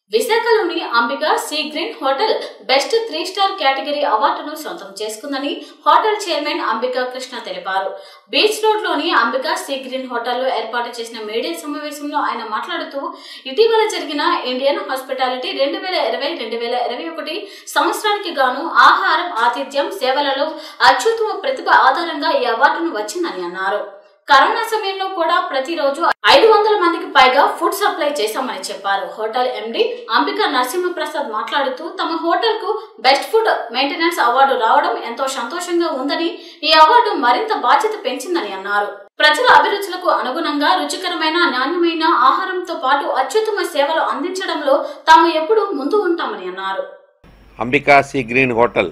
విశాఖలోని Ambika sea green hotel best three star category అవార్డును సొంతం చేసుకుందని హోటల్ చైర్మన్ అంబికా కృష్ణ తెలిపారు బీచ్ రోడ్ లోని అంబిక సీ గ్రీన్ హోటల్లో ఏర్పాటు చేసిన మీడియా సమావేశంలో ఆయన మాట్లాడుతూ ఇటీవల జరిగిన ఇండియన్ హాస్పిటాలిటీ రెండు వేల ఇరవై రెండు వేల ఇరవై ఒకటి సంవత్సరానికి గాను ఆహారం ఆతిథ్యం సేవలలో అత్యుత్తమ ప్రతిభ ఆధారంగా ఈ అవార్డును వచ్చిందని అన్నారు కరోనా సమయంలో కూడా ప్రతిరోజు ఐదు వందల మందికి పైగా ఫుడ్ సప్లై చేశామని చెప్పారు హోటల్ ఎండి అంబిక నరసింహప్రసాద్ మాట్లాడుతూ తమ హోటల్ కు బెస్ట్ ఫుడ్ మెయింటెనెన్స్ అవార్డు రావడం ఎంతో సంతోషంగా ఉందని ఈ అవార్డు మరింత బాధ్యత పెంచిందని అన్నారు ప్రజల అభిరుచులకు అనుగుణంగా రుచికరమైన నాణ్యమైన ఆహారంతో పాటు అత్యుత్తమ సేవలు అందించడంలో తాము ఎప్పుడూ ముందు ఉంటామని అన్నారు Ambika sea green hotel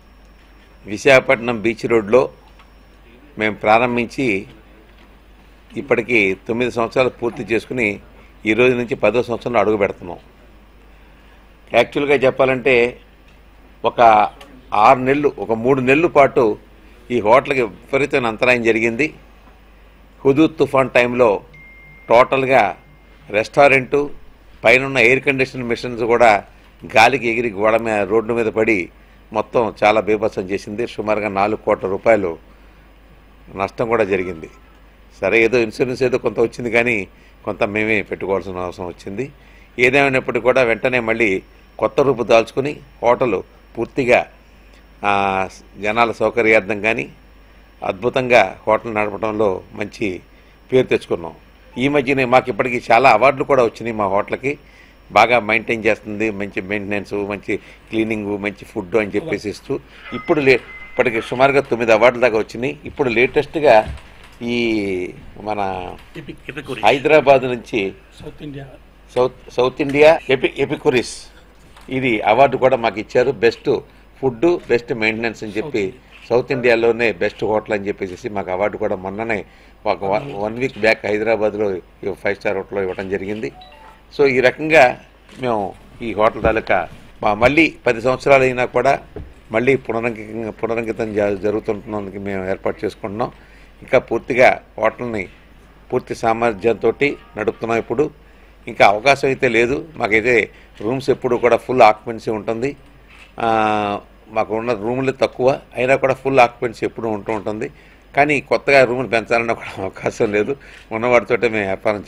Visakhapatnam beach రోడ్లో మేము ప్రారంభించి ఇప్పటికి తొమ్మిది సంవత్సరాలు పూర్తి చేసుకుని ఈ రోజు నుంచి పదో సంవత్సరంలో అడుగు పెడుతున్నాం యాక్చువల్గా చెప్పాలంటే ఒక ఆరు నెలలు ఒక మూడు నెలల పాటు ఈ హోటల్కి విపరీతమైన అంతరాయం జరిగింది హుదూద్ తుఫాన్ టైంలో టోటల్గా రెస్టారెంటు పైన ఎయిర్ కండిషన్ మిషన్స్ కూడా గాలికి ఎగిరి గోడ మీద రోడ్డు మీద పడి మొత్తం చాలా బీభత్సం చేసింది సుమారుగా నాలుగు కోట్ల రూపాయలు నష్టం కూడా జరిగింది సరే ఏదో ఇన్సూరెన్స్ ఏదో కొంత వచ్చింది కానీ కొంత మేమే పెట్టుకోవాల్సిన అవసరం వచ్చింది ఏదేమైనప్పటికీ కూడా వెంటనే మళ్ళీ కొత్త రూపు దాల్చుకుని హోటల్ పూర్తిగా ఆ, జనాల సౌకర్యార్థం కానీ అద్భుతంగా హోటల్ నడపడంలో మంచి పేరు తెచ్చుకున్నాం ఈ మధ్యనే మాకు ఇప్పటికి చాలా అవార్డులు కూడా వచ్చినాయి మా హోటల్కి బాగా మెయింటైన్ చేస్తుంది మంచి మెయింటెనెన్స్ మంచి క్లీనింగ్ మంచి ఫుడ్ అని చెప్పేసి ఇస్తూ ఇప్పుడు లే ఇప్పటికి సుమారుగా తొమ్మిది అవార్డుల దాకా వచ్చినాయి ఇప్పుడు లేటెస్ట్గా ఈ మన ఎపిక్ ఎపికురి హైదరాబాద్ నుంచి south India south south India ఎపి ఎపికురిస్ ఇది అవార్డు కూడా మాకు ఇచ్చారు బెస్ట్ ఫుడ్ బెస్ట్ మెయింటెనెన్స్ అని చెప్పి సౌత్ ఇండియాలోనే బెస్ట్ హోటల్ అని చెప్పేసి మాకు అవార్డు కూడా మొన్ననే ఒక వన్ వీక్ బ్యాక్ హైదరాబాద్లో ఈ ఫైవ్ స్టార్ హోటల్లో ఇవ్వడం జరిగింది సో ఈ రకంగా మేము ఈ హోటల్ తాలూకా మా మళ్ళీ పది సంవత్సరాలు అయినా కూడా మళ్ళీ పునరంకితంగా పునరంకితం జ- జరుగుతుంటున్నందుకు మేము ఏర్పాటు చేసుకుంటున్నాం ఇంకా పూర్తిగా హోటల్ని పూర్తి సామర్థ్యంతో నడుపుతున్నాం ఇప్పుడు ఇంకా అవకాశం అయితే లేదు మాకైతే రూమ్స్ ఎప్పుడు కూడా ఫుల్ ఆక్యుపెన్సీ ఉంటుంది ఆ, మాకు ఉన్న రూములు తక్కువ అయినా కూడా ఫుల్ ఆక్యుపెన్సీ ఎప్పుడు ఉంటూ ఉంటుంది కానీ కొత్తగా రూములు పెంచాలన్నా కూడా అవకాశం లేదు ఉన్న వాటితోటే మేము వ్యాపారం